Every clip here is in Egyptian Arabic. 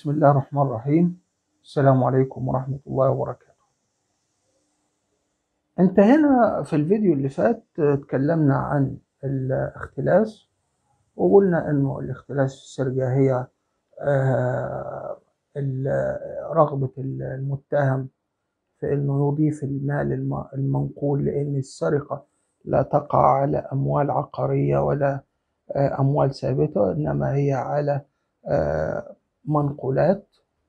بسم الله الرحمن الرحيم السلام عليكم ورحمة الله وبركاته انتهينا في الفيديو اللي فات اتكلمنا عن الاختلاس وقلنا انه الاختلاس في السرقة هي آه، ال- رغبة المتهم في انه يضيف المال الم- المنقول لان السرقة لا تقع على اموال عقارية ولا آه، اموال ثابتة انما هي على آه، منقولات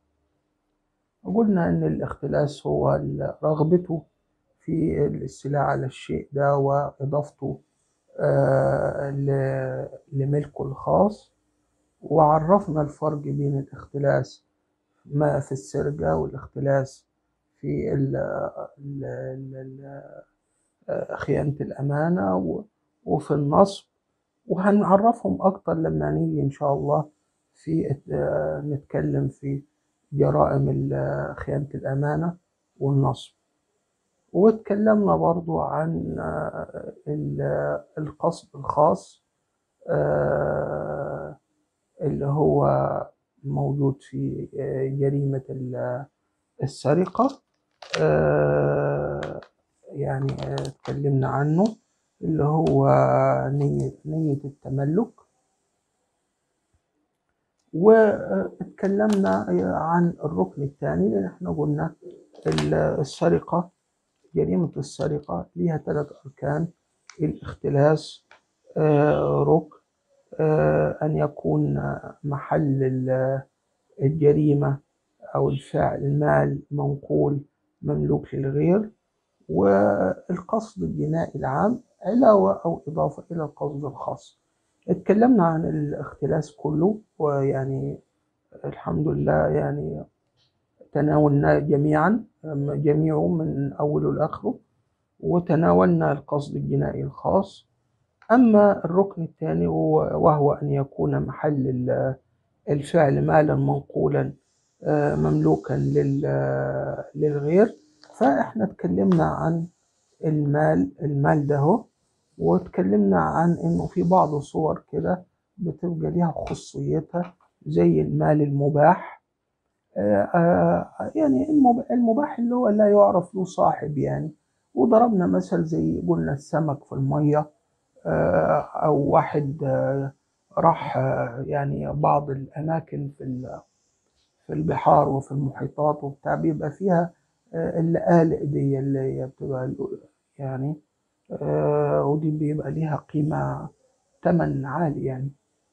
قلنا ان الاختلاس هو ال- رغبته في الاستيلاء على الشيء ده واضافته آه، ل- لملكه الخاص وعرفنا الفرق بين الاختلاس ما في السرقة والاختلاس في ال ال ال ال آه، خيانة الأمانة و- وفي النصب وهنعرفهم أكتر لما نيجي إن شاء الله في آه، نتكلم في جرائم ال- خيانة الأمانة والنصب واتكلمنا برضو عن آه، ال- القصد الخاص آه، اللي هو موجود في آه، جريمة ال- السرقة آه، يعني آه، اتكلمنا عنه اللي هو نية, نية التملك واتكلمنا عن الركن الثاني لأن احنا قلنا ال- السرقة جريمة السرقة ليها ثلاث أركان الاختلاس آه، ركن آه، أن يكون محل ال- الجريمة أو الفعل المال منقول مملوك للغير والقصد الجنائي العام علاوة أو إضافة إلى القصد الخاص اتكلمنا عن الاختلاس كله ويعني الحمد لله يعني تناولنا جميعا جميعه من أوله لآخره وتناولنا القصد الجنائي الخاص أما الركن الثاني هو- وهو أن يكون محل ال- الفعل مالا منقولا آه، مملوكا لل- للغير فإحنا اتكلمنا عن المال المال ده هو واتكلمنا عن إنه في بعض صور كده بتبقى ليها خصوصيتها زي المال المباح آه، آه، يعني المب- المباح اللي هو لا يعرف له صاحب يعني وضربنا مثل زي قلنا السمك في المية آه، أو واحد آه، راح آه، يعني بعض الأماكن في ال- في البحار وفي المحيطات وبتاع بيبقى فيها آه، اللآلئ دي اللي هي بتبقى ال- يعني آه، ودي بيبقى ليها قيمة تمن عالي يعني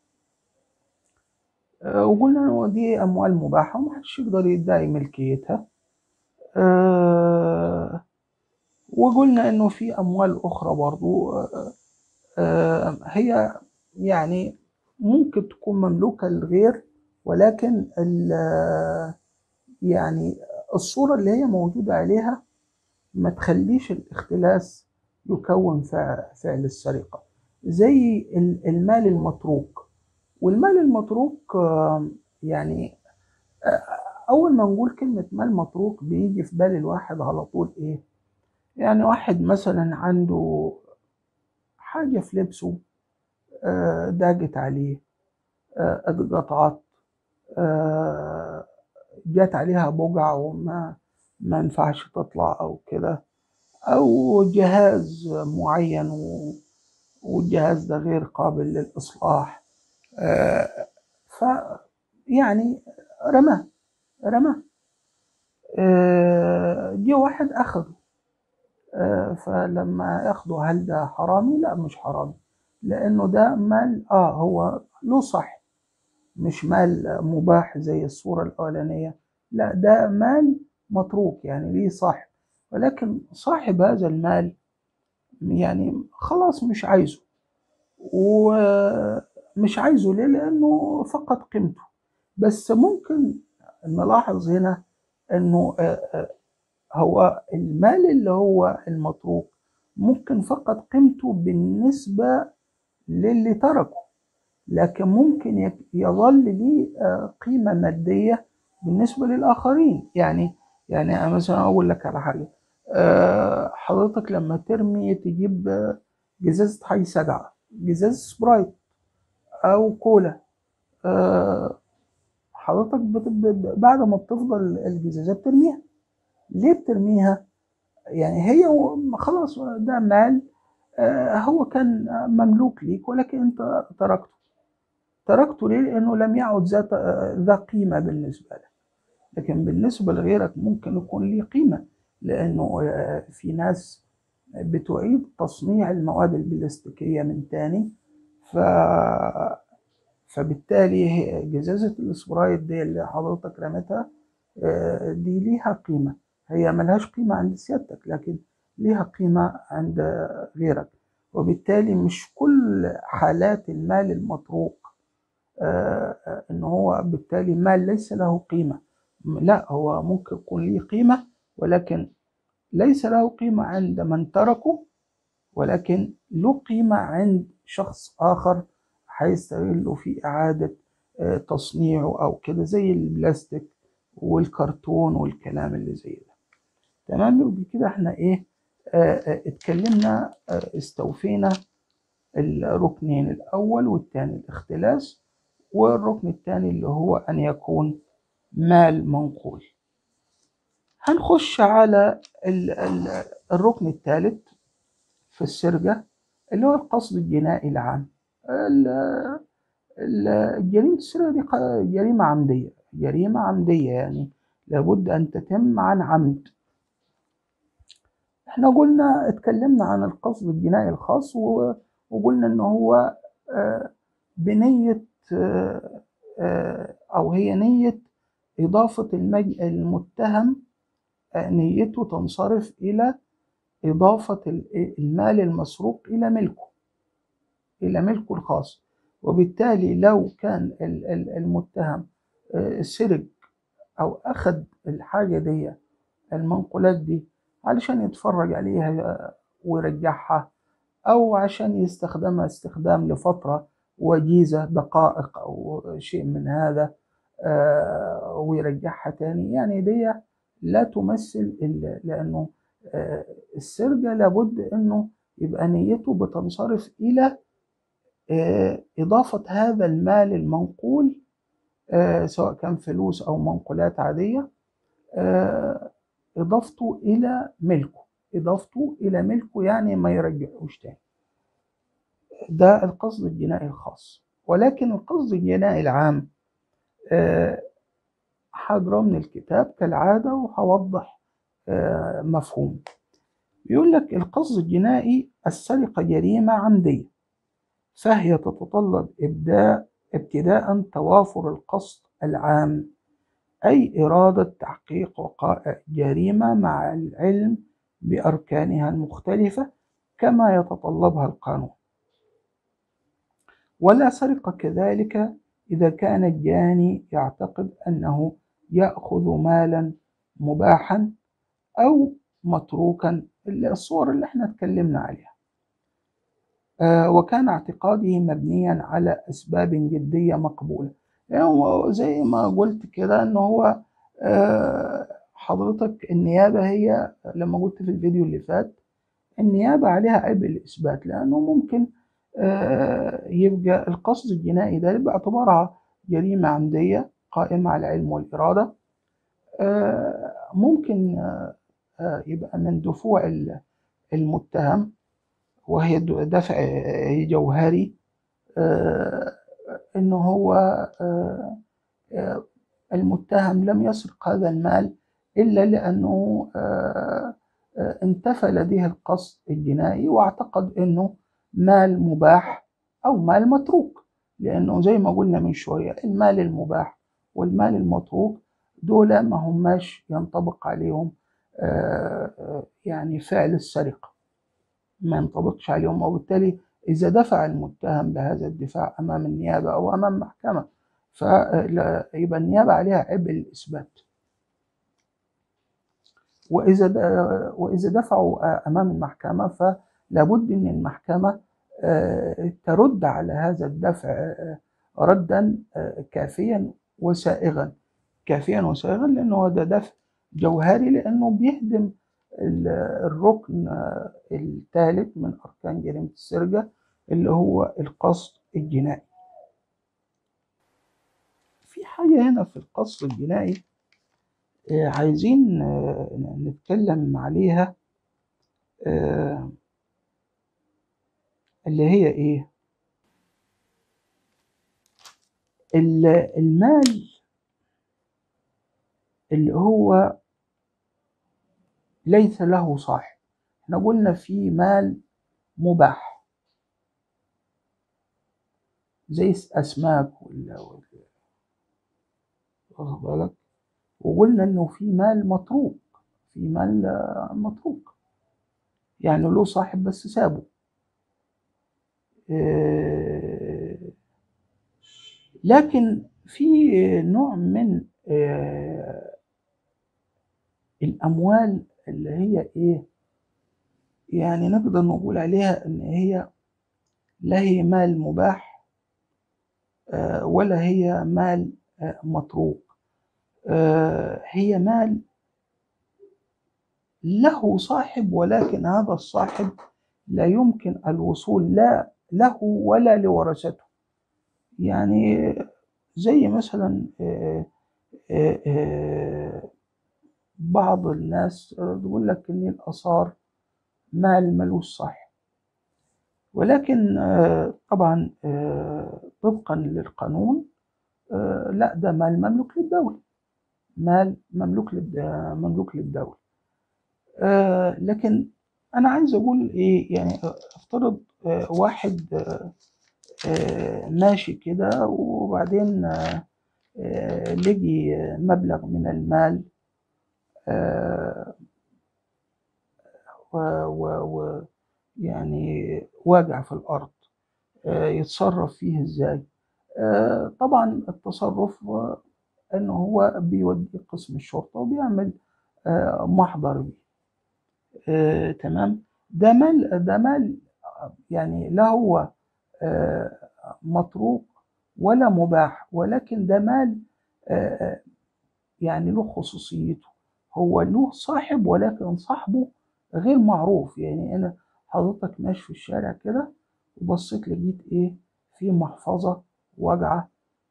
آه، وقلنا إنه دي أموال مباحة ومحدش يقدر يدعي ملكيتها آه، وقلنا إنه في أموال أخرى برضو آه، آه، هي يعني ممكن تكون مملوكة للغير ولكن ال- يعني الصورة اللي هي موجودة عليها ما تخليش الاختلاس يكون فع- فعل السرقة زي ال- المال المتروك والمال المتروك آه، يعني آه، أول ما نقول كلمة مال متروك بيجي في بال الواحد على طول إيه يعني واحد مثلا عنده حاجة في لبسه آه، ضاقت عليه آه، اتقطعت آه، جات عليها بقع وما ما ينفعش تطلع أو كده أو جهاز معين و- والجهاز ده غير قابل للإصلاح آه، ف يعني رماه رماه آه، جه واحد أخده آه، فلما ياخده هل ده حرامي؟ لا مش حرامي لأنه ده مال آه هو له صح مش مال مباح زي الصورة الأولانية لا ده مال متروك يعني ليه صاحب ولكن صاحب هذا المال يعني خلاص مش عايزه ومش عايزه ليه لأنه فقد قيمته بس ممكن نلاحظ هنا أنه آه، آه، هو المال اللي هو المتروك ممكن فقد قيمته بالنسبة للي تركه لكن ممكن يك- يظل ليه آه، قيمة مادية بالنسبة للآخرين يعني يعني أنا مثلا أقول لك على حاجة آه، حضرتك لما ترمي تجيب آه، جزازة حي سجعة جزازة سبرايت أو كولا آه، حضرتك بت... ب- بعد ما بتفضل الجزازة بترميها ليه بترميها؟ يعني هي و- خلاص ده مال آه، هو كان مملوك ليك ولكن انت تركته تركته ليه؟ لانه لم يعد ذات آه، ذا قيمة بالنسبة لك لكن بالنسبة لغيرك ممكن يكون ليه قيمة لأنه آه، في ناس بتعيد تصنيع المواد البلاستيكية من تاني ف... فبالتالي هي- جزازة السبرايت دي اللي حضرتك رمتها آه، دي ليها قيمة هي ملهاش قيمة عند سيادتك لكن ليها قيمة عند غيرك وبالتالي مش كل حالات المال المتروك آه، آه، ان هو بالتالي مال ليس له قيمة لا هو ممكن يكون ليه قيمة ولكن ليس له قيمة عند من تركه ولكن له قيمة عند شخص آخر هيستغله في إعادة آه، تصنيعه أو كده زي البلاستيك والكرتون والكلام اللي زي ده تمام يبقى كده احنا ايه آه، آه، اتكلمنا آه، استوفينا الركنين الأول والثاني الاختلاس والركن الثاني اللي هو أن يكون مال منقول هنخش على ال- ال- الركن الثالث في السرقة اللي هو القصد الجنائي العام ال- ال- جريمة السرقة دي ق- جريمة عمدية جريمة عمدية يعني لابد أن تتم عن عمد احنا قلنا اتكلمنا عن القصد الجنائي الخاص و- وقلنا ان هو آه، بنية آه، آه، او هي نية اضافة المج- المتهم آه، نيته تنصرف الى اضافة ال- المال المسروق الى ملكه الى ملكه الخاص وبالتالي لو كان ال- ال- المتهم آه، سرق او اخذ الحاجة دي المنقولات دي علشان يتفرج عليها ويرجعها أو عشان يستخدمها استخدام لفترة وجيزة دقائق أو شيء من هذا آه، ويرجعها تاني يعني دي لا تمثل إلا لأنه آه، السرقة لابد أنه يبقى نيته بتنصرف إلى آه، إضافة هذا المال المنقول آه، سواء كان فلوس أو منقولات عادية آه، إضافته إلى ملكه إضافته إلى ملكه يعني ما يرجعوش تاني ده القصد الجنائي الخاص ولكن القصد الجنائي العام آه، هجرى من الكتاب كالعادة وهوضح آه، مفهوم بيقول لك القصد الجنائي السرقة جريمة عمدية فهي تتطلب إبداء ابتداء توافر القصد العام أي إرادة تحقيق وقائع جريمة مع العلم بأركانها المختلفة كما يتطلبها القانون ولا سرقة كذلك إذا كان الجاني يعتقد أنه يأخذ مالا مباحا أو متروكا الصور اللي احنا اتكلمنا عليها آه، وكان اعتقاده مبنيا على أسباب جدية مقبولة يعني هو زي ما قلت كده ان هو آه، حضرتك النيابة هي لما قلت في الفيديو اللي فات النيابة عليها عبء الإثبات لأنه ممكن آه، يبقى القصد الجنائي ده باعتبارها جريمة عمدية قائمة على العلم والإرادة آه، ممكن آه، آه، يبقى من دفوع ال- المتهم وهي د- دفع آه، جوهري آه، إنه هو آه، آه، المتهم لم يسرق هذا المال إلا لأنه آه، آه، انتفى لديه القصد الجنائي واعتقد أنه مال مباح أو مال متروك لأنه زي ما قلنا من شوية المال المباح والمال المتروك دول ما هماش ينطبق عليهم آه، آه، يعني فعل السرقة ما ينطبقش عليهم وبالتالي إذا دفع المتهم بهذا الدفاع أمام النيابة أو أمام محكمة فيبقى النيابة عليها عبء الإثبات وإذا د- وإذا دفعوا أمام المحكمة فلابد أن المحكمة آه، ترد على هذا الدفع آه، ردا آه، كافيا وسائغا كافيا وسائغا لأنه هو ده دفع جوهري لأنه بيهدم ال- الركن آه، الثالث من أركان جريمة السرقة اللي هو القصد الجنائي في حاجة حاجة هنا في القصر الجنائي آه، عايزين آه، نتكلم عليها آه، اللي هي ايه ال- المال اللي هو ليس له صاحب احنا قلنا في مال مباح زي اسماك ولا ولا- واخد بالك وقلنا انه في مال متروك في مال آه، متروك يعني له صاحب بس سابه آه، لكن في نوع من آه، الأموال اللي هي إيه يعني نقدر نقول عليها إن هي لا هي مال مباح آه، ولا هي مال آه، متروك آه، هي مال له صاحب ولكن هذا الصاحب لا يمكن الوصول لا له ولا لورثته يعني زي مثلا آه، آه، آه، بعض الناس تقول لك ان الاثار مال ملوش صاحب ولكن آه، طبعا آه، طبقا للقانون آه، لا ده مال مملوك للدولة مال مملوك للد- مملوك للدولة آه، لكن أنا عايز أقول إيه يعني آه، افترض آه، واحد آه، آه، ماشي كده وبعدين آه، آه، لقي آه، مبلغ من المال آه، و و- و- يعني واقع في الأرض آه، يتصرف فيه إزاي آه، طبعا التصرف آه، إنه هو بيودي قسم الشرطة وبيعمل آه، محضر بيه آه، تمام ده مال ده مال آه، يعني لا هو آه، متروك ولا مباح ولكن ده مال آه، آه، يعني له خصوصيته هو له صاحب ولكن صاحبه غير معروف يعني انا حضرتك ماشي في الشارع كده وبصيت لقيت ايه في محفظة واجعة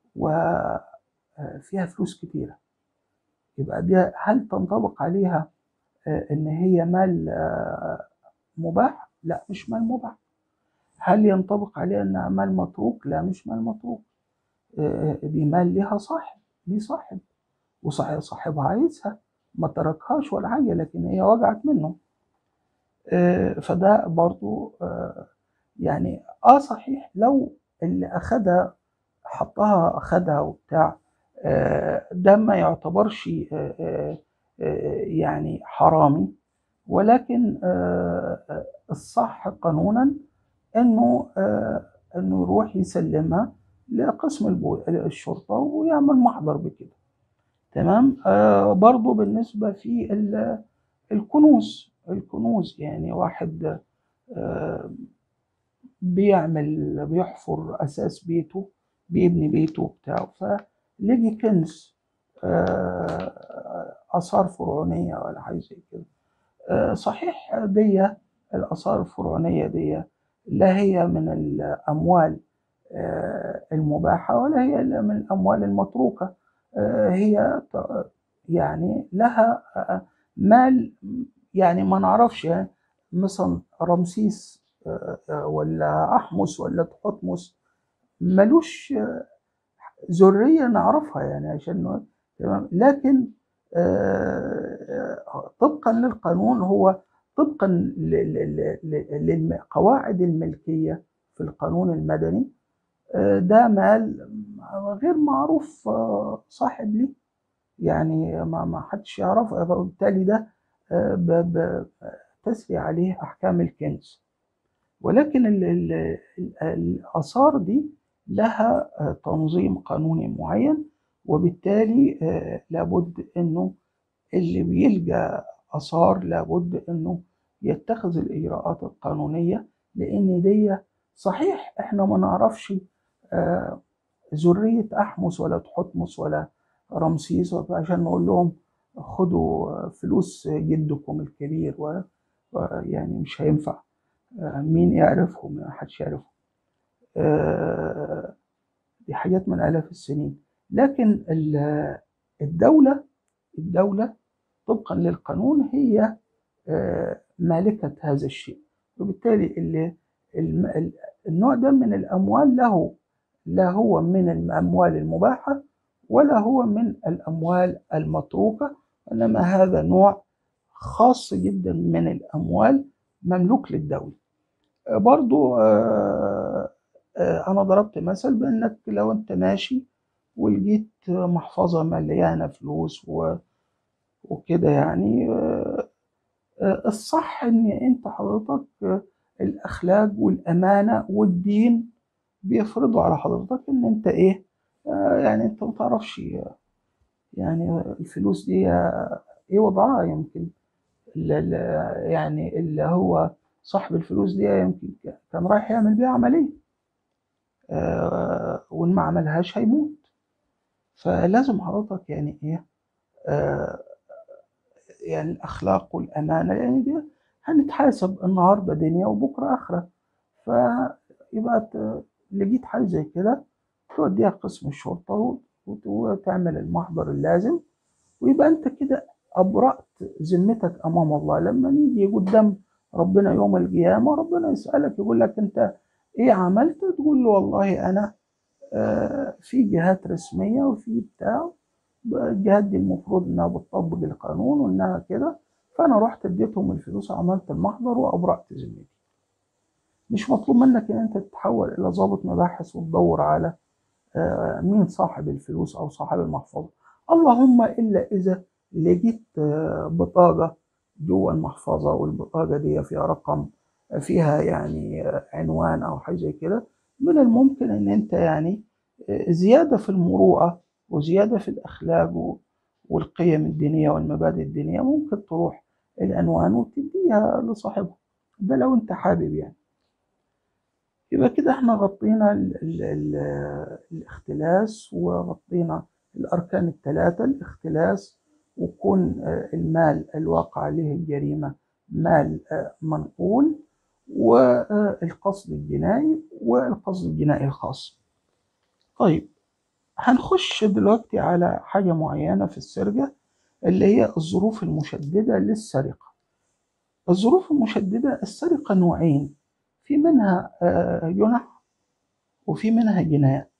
وفيها فلوس كتيرة يبقى دي هل تنطبق عليها آه، ان هي مال آه، مباح لا مش مال مباح هل ينطبق عليها انها مال متروك لا مش مال متروك آه، دي مال ليها صاحب ليه صاحب وصاحب صاحبها عايزها ما تركهاش ولا حاجة لكن هي وجعت منه آه، فده برضو آه، يعني اه صحيح لو اللي اخدها حطها اخدها وبتاع آه، ده ما يعتبرش آه، آه، آه، يعني حرامي ولكن آه، آه، الصح قانونا انه آه، انه يروح يسلمها لقسم البو- الشرطة ويعمل محضر بكده تمام آه برضو بالنسبة في ال- الكنوز الكنوز يعني واحد آه بيعمل بيحفر أساس بيته بيبني بيته بتاعه فلقي كنز آه آثار فرعونية ولا حاجة زي كده آه صحيح دي الآثار الفرعونية دي لا هي من الأموال آه المباحة ولا هي من الأموال المتروكة آه هي ت- يعني لها آه، مال يعني ما نعرفش يعني مثلا رمسيس آه، آه، ولا أحمس ولا تحتمس ملوش آه، ذرية نعرفها يعني عشان نقول- تمام لكن آه، آه، طبقا للقانون هو طبقا لقواعد الملكية في القانون المدني آه، ده مال غير معروف آه، صاحب ليه يعني ما ما حدش يعرفه فبالتالي ده آه، ب- ب- تسري عليه أحكام الكنز ولكن ال- ال- ال- الآثار دي لها آه، تنظيم قانوني معين وبالتالي آه، لابد إنه اللي بيلجأ آثار لابد إنه يتخذ الإجراءات القانونية لأن دي صحيح إحنا ما نعرفش آه، ذرية أحمس ولا تحتمس ولا رمسيس عشان نقول لهم خدوا فلوس جدكم الكبير و و- يعني مش هينفع آه، مين يعرفهم ما حدش يعرفهم آه، دي حاجات من آلاف السنين لكن ال- الدولة الدولة طبقا للقانون هي آه، مالكة هذا الشيء وبالتالي اللي الم- ال- النوع ده من الأموال له لا هو من الأموال المباحة ولا هو من الأموال المتروكة إنما هذا نوع خاص جدا من الأموال مملوك للدولة آه، برضو آه، آه، أنا ضربت مثل بأنك لو أنت ماشي ولقيت محفظة مليانة فلوس و- وكده يعني آه، آه، الصح ان انت حضرتك آه، الاخلاق والامانه والدين بيفرضوا على حضرتك ان انت ايه آه، يعني انت ما تعرفش آه، يعني الفلوس دي آه، ايه وضعها يمكن ال- ال- يعني اللي هو صاحب الفلوس دي يمكن كان رايح يعمل بيها عمليه آه، وان ما عملهاش هيموت فلازم حضرتك يعني ايه آه، يعني الأخلاق والأمانة يعني دي هنتحاسب النهاردة دنيا وبكرة آخرة فيبقى ت- لقيت حاجة زي كده توديها قسم الشرطة وت- وتعمل المحضر اللازم ويبقى أنت كده أبرأت ذمتك أمام الله لما نيجي قدام ربنا يوم القيامة ربنا يسألك يقول لك أنت إيه عملت تقول له والله أنا آه، في جهات رسمية وفي بتاع الجهات دي المفروض انها بتطبق القانون وانها كده فانا رحت اديتهم الفلوس وعملت المحضر وابرأت ذمتي مش مطلوب منك ان انت تتحول الى ضابط مباحث وتدور على آه، مين صاحب الفلوس او صاحب المحفظة اللهم الا اذا لقيت آه، بطاقة جوه المحفظة والبطاقة دي فيها رقم فيها يعني آه، عنوان او حاجة زي كده من الممكن ان انت يعني آه، زيادة في المروءة وزيادة في الأخلاق و- والقيم الدينية والمبادئ الدينية ممكن تروح العنوان وتديها لصاحبها ده لو أنت حابب يعني يبقى كده احنا غطينا ال ال ال الاختلاس وغطينا الأركان الثلاثة الاختلاس وكون آه، المال الواقع عليه الجريمة مال آه، منقول والقصد الجنائي والقصد الجنائي الخاص طيب هنخش دلوقتي على حاجة معينة في السرقة اللي هي الظروف المشددة للسرقة الظروف المشددة السرقة نوعين في منها آه، جنح وفي منها جنايات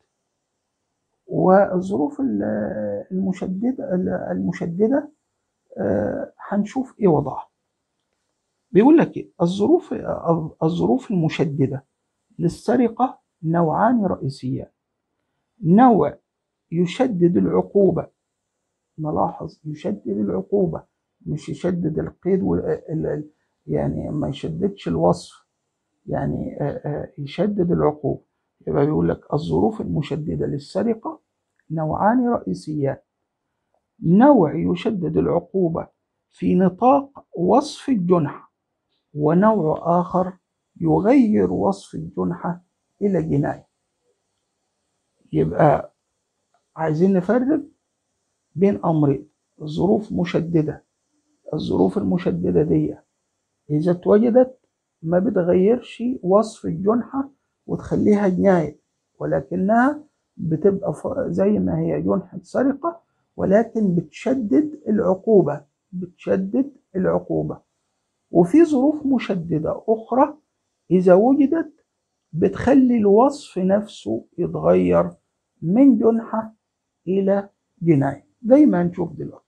والظروف ال- المشددة المشددة آه، هنشوف ايه وضعها بيقول لك ايه الظروف الظروف المشددة للسرقة نوعان رئيسيان نوع يشدد العقوبة نلاحظ يشدد العقوبة مش يشدد القيد وال ال- ال- يعني ما يشددش الوصف يعني آه، آه، يشدد العقوبة يبقى بيقول لك الظروف المشددة للسرقة نوعان رئيسيان نوع يشدد العقوبة في نطاق وصف الجنحة ونوع آخر يغير وصف الجنحة إلى جناية يبقى عايزين نفرق بين أمرين ظروف مشددة الظروف المشددة دي إذا اتوجدت ما بتغيرش وصف الجنحة وتخليها جناية ولكنها بتبقى ف- زي ما هي جنحة سرقة ولكن بتشدد العقوبة بتشدد العقوبة وفي ظروف مشددة أخرى إذا وجدت بتخلي الوصف نفسه يتغير من جنحة إلى جناية زي ما هنشوف دلوقتي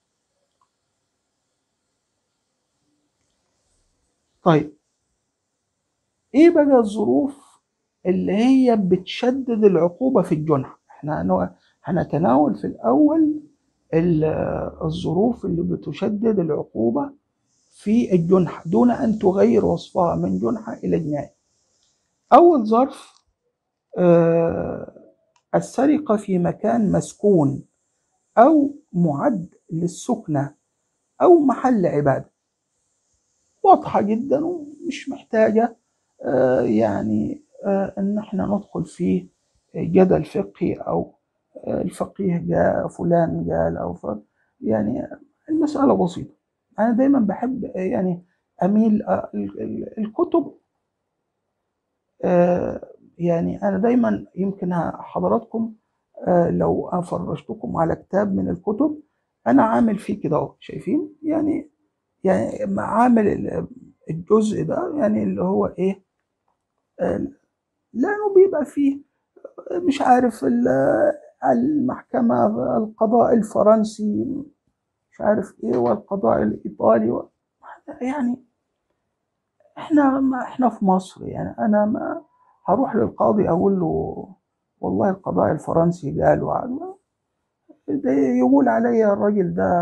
طيب ايه بقى الظروف اللي هي بتشدد العقوبة في الجنحة احنا هنو- هنتناول في الأول ال- الظروف اللي بتشدد العقوبة في الجنحة دون أن تغير وصفها من جنحة إلى جناية أول ظرف آه، السرقة في مكان مسكون أو معد للسكنة أو محل عبادة واضحة جدا ومش محتاجة آه، يعني آه، إن احنا ندخل في جدل فقهي أو آه، الفقيه جاء فلان قال أو ف... يعني المسألة بسيطة أنا دايما بحب آه، يعني أميل آه، ال- ال- الكتب آه، يعني أنا دايما يمكن ه- حضراتكم آه لو فرجتكم على كتاب من الكتب انا عامل فيه كده اهو شايفين يعني يعني عامل الجزء ده يعني اللي هو ايه آه لانه بيبقى فيه مش عارف المحكمة القضاء الفرنسي مش عارف ايه والقضاء الايطالي و... يعني احنا ما احنا في مصر يعني انا ما هروح للقاضي اقول له والله القضاء الفرنسي قال ده يقول عليا الراجل ده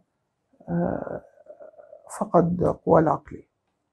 فقد قوى العقلية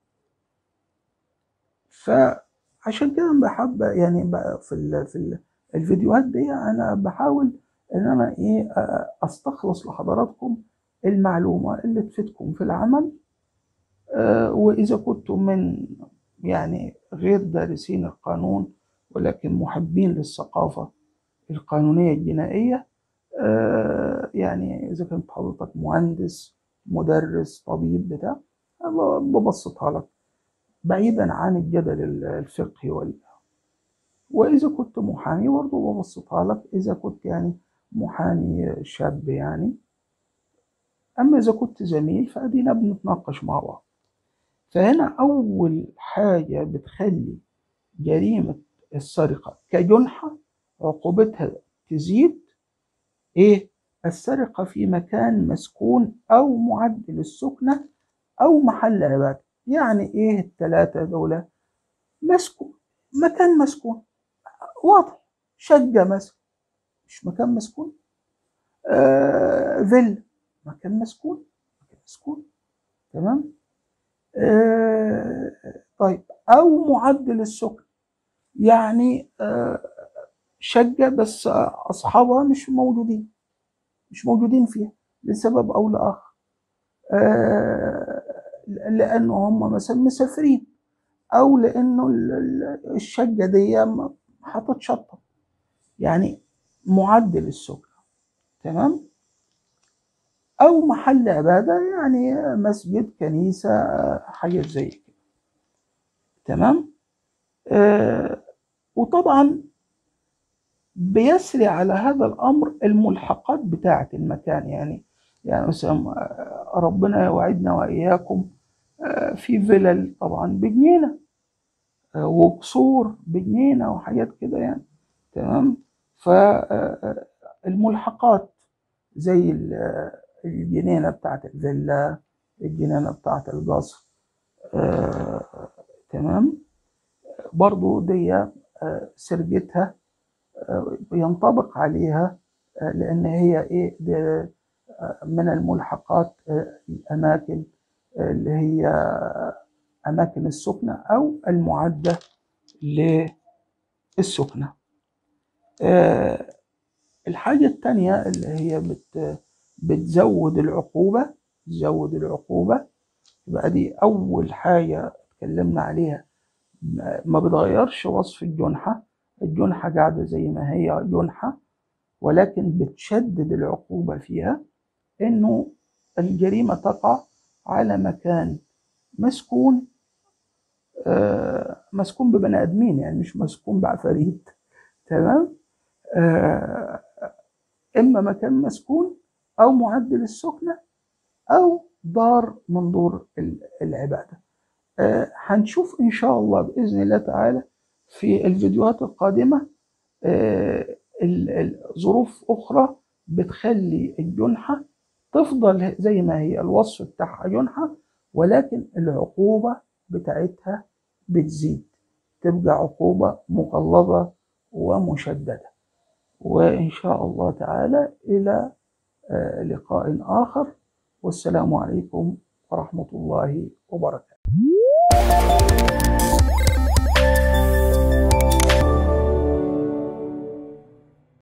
فعشان كده بحب يعني في ال في ال الفيديوهات دي انا بحاول ان انا ايه استخلص لحضراتكم المعلومة اللي تفيدكم في العمل واذا كنتم من يعني غير دارسين القانون ولكن محبين للثقافة القانونية الجنائية يعني إذا كنت حضرتك مهندس مدرس طبيب بتاع ببسطها لك بعيدا عن الجدل الفقهي وال وإذا كنت محامي برضه ببسطها لك إذا كنت يعني محامي شاب يعني أما إذا كنت زميل فأدينا بنتناقش مع بعض فهنا أول حاجة بتخلي جريمة السرقة كجنحة عقوبتها تزيد إيه؟ السرقة في مكان مسكون أو معدل السكنة أو محل عبادة يعني إيه الثلاثة دول مسكون مكان مسكون واضح شقة مثلا مش مكان مسكون آه فيلا مكان مسكون مكان مسكون تمام آه طيب أو معدل السكن يعني آه شقة بس أصحابها مش موجودين مش موجودين فيها لسبب أو لآخر آه لأنه هم مثلا مسافرين أو لأنه الشقة دي هتتشطب يعني معدل السكن تمام أو محل عبادة يعني مسجد كنيسة حاجة زي كده تمام آه وطبعا بيسري على هذا الأمر الملحقات بتاعة المكان يعني يعني مثلا ربنا يوعدنا وإياكم في فلل طبعا بجنينة وقصور بجنينة وحاجات كده يعني تمام فالملحقات زي الجنينة بتاعة الفيلا الجنينة بتاعة القصر آه، تمام برضو دي آه، سرقتها آه، ينطبق عليها آه، لأن هي إيه دي آه، من الملحقات آه، الأماكن آه، اللي هي أماكن السكنة أو المعدة للسكنة آه، الحاجة التانية اللي هي بت بتزود العقوبة تزود العقوبة يبقى دي أول حاجة اتكلمنا عليها ما ما بتغيرش وصف الجنحة الجنحة قاعدة زي ما هي جنحة ولكن بتشدد العقوبة فيها إنه الجريمة تقع على مكان مسكون آه، مسكون ببني آدمين يعني مش مسكون بعفاريت تمام آه، إما مكان مسكون أو معدل السكنة أو دار من دور ال- العبادة آه، هنشوف إن شاء الله بإذن الله تعالى في الفيديوهات القادمة آه، ال- ال- ظروف أخرى بتخلي الجنحة تفضل زي ما هي الوصف بتاعها جنحة ولكن العقوبة بتاعتها بتزيد تبقى عقوبة مغلظة ومشددة وإن شاء الله تعالى إلى آه، لقاء آخر والسلام عليكم ورحمة الله وبركاته